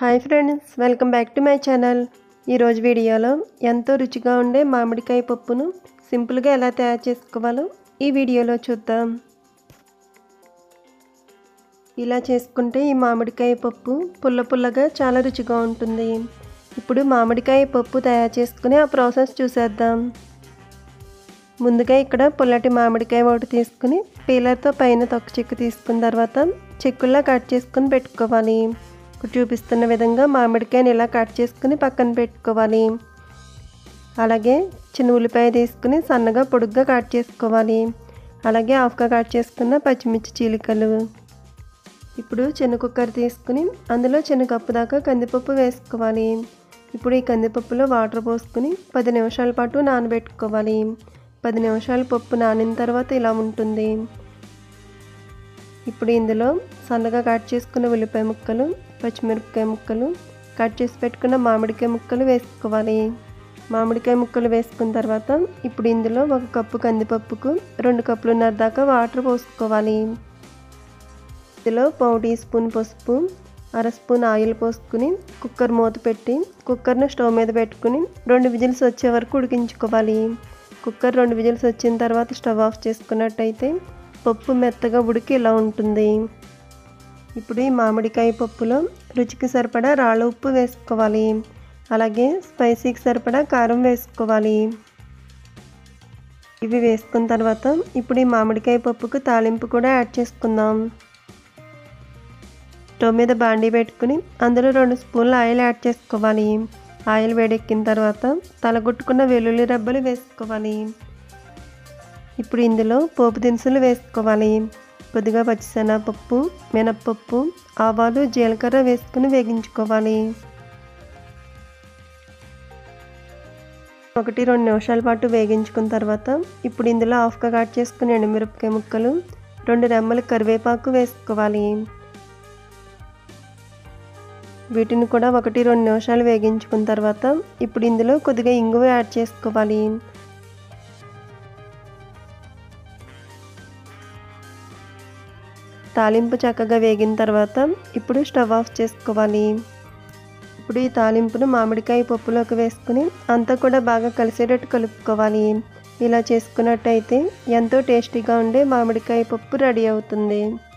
hi friends welcome back to my channel ఈరోజు వీడియోలో ఎంతో రుచిగా ఉండే మామిడికాయ పప్పును సింపుల్గా ఎలా తయారు చేసుకోవాలో ఈ వీడియోలో చూద్దాం ఇలా చేసుకుంటే ఈ మామిడికాయ పప్పు పుల్ల పుల్లగా చాలా రుచిగా ఉంటుంది ఇప్పుడు మామిడికాయ పప్పు తయారు చేసుకుని ఆ ప్రాసెస్ చూసేద్దాం ముందుగా ఇక్కడ పుల్లటి మామిడికాయ ఒకటి తీసుకుని పీలర్తో పైన తొక్క చెక్కు తీసుకున్న తర్వాత చెక్కుల్లా కట్ చేసుకుని పెట్టుకోవాలి ఇప్పుడు చూపిస్తున్న విధంగా మామిడికాయని ఇలా కట్ చేసుకుని పక్కన పెట్టుకోవాలి అలాగే చిన్న ఉల్లిపాయ తీసుకుని సన్నగా పొడుగ్గా కట్ చేసుకోవాలి అలాగే హాఫ్గా కట్ చేసుకున్న పచ్చిమిర్చి చీలికలు ఇప్పుడు చిన్న కుక్కర్ తీసుకుని అందులో చిన్న కప్పు దాకా కందిపప్పు వేసుకోవాలి ఇప్పుడు ఈ కందిపప్పులో వాటర్ పోసుకుని పది నిమిషాల పాటు నానబెట్టుకోవాలి పది నిమిషాలు పప్పు నానిన తర్వాత ఇలా ఉంటుంది ఇప్పుడు ఇందులో సన్నగా కట్ చేసుకున్న ఉల్లిపాయ ముక్కలు పచ్చిమిరపకాయ ముక్కలు కట్ చేసి పెట్టుకున్న మామిడికాయ ముక్కలు వేసుకోవాలి మామిడికాయ ముక్కలు వేసుకున్న తర్వాత ఇప్పుడు ఇందులో ఒక కప్పు కందిపప్పుకు రెండు కప్పులున్నర దాకా వాటర్ పోసుకోవాలి ఇందులో పావు టీ స్పూన్ పసుపు అర స్పూన్ ఆయిల్ పోసుకుని కుక్కర్ మూత పెట్టి కుక్కర్ను స్టవ్ మీద పెట్టుకుని రెండు విజిల్స్ వచ్చే వరకు ఉడికించుకోవాలి కుక్కర్ రెండు విజిల్స్ వచ్చిన తర్వాత స్టవ్ ఆఫ్ చేసుకున్నట్టయితే పప్పు మెత్తగా ఉడికి ఇలా ఉంటుంది ఇప్పుడు ఈ మామిడికాయ పప్పులో రుచికి సరిపడా రాళ్ళ ఉప్పు వేసుకోవాలి అలాగే స్పైసీకి సరిపడా కారం వేసుకోవాలి ఇవి వేసుకున్న తర్వాత ఇప్పుడు ఈ మామిడికాయ పప్పుకు తాలింపు కూడా యాడ్ చేసుకుందాం స్టవ్ మీద బాండీ పెట్టుకుని అందులో రెండు స్పూన్ల ఆయిల్ యాడ్ చేసుకోవాలి ఆయిల్ వేడెక్కిన తర్వాత తలగొట్టుకున్న వెల్లుల్లి రబ్బలు వేసుకోవాలి ఇప్పుడు ఇందులో పోపు దినుసులు వేసుకోవాలి కొద్దిగా పచ్చిశనగపప్పు మినప్పప్పు ఆవాలు జీలకర్ర వేసుకుని వేగించుకోవాలి ఒకటి రెండు నిమిషాల పాటు వేగించుకున్న తర్వాత ఇప్పుడు ఇందులో హాఫ్గా కట్ చేసుకుని ఎండుమిరపకాయ ముక్కలు రెండు రెమ్మలు కరివేపాకు వేసుకోవాలి వీటిని కూడా ఒకటి రెండు నిమిషాలు వేగించుకున్న తర్వాత ఇప్పుడు ఇందులో కొద్దిగా ఇంగువ యాడ్ చేసుకోవాలి తాలింపు చక్కగా వేగిన తర్వాత ఇప్పుడు స్టవ్ ఆఫ్ చేసుకోవాలి ఇప్పుడు ఈ తాలింపును మామిడికాయ పప్పులోకి వేసుకుని అంతా కూడా బాగా కలిసేటట్టు కలుపుకోవాలి ఇలా చేసుకున్నట్టయితే ఎంతో టేస్టీగా ఉండే మామిడికాయ పప్పు రెడీ అవుతుంది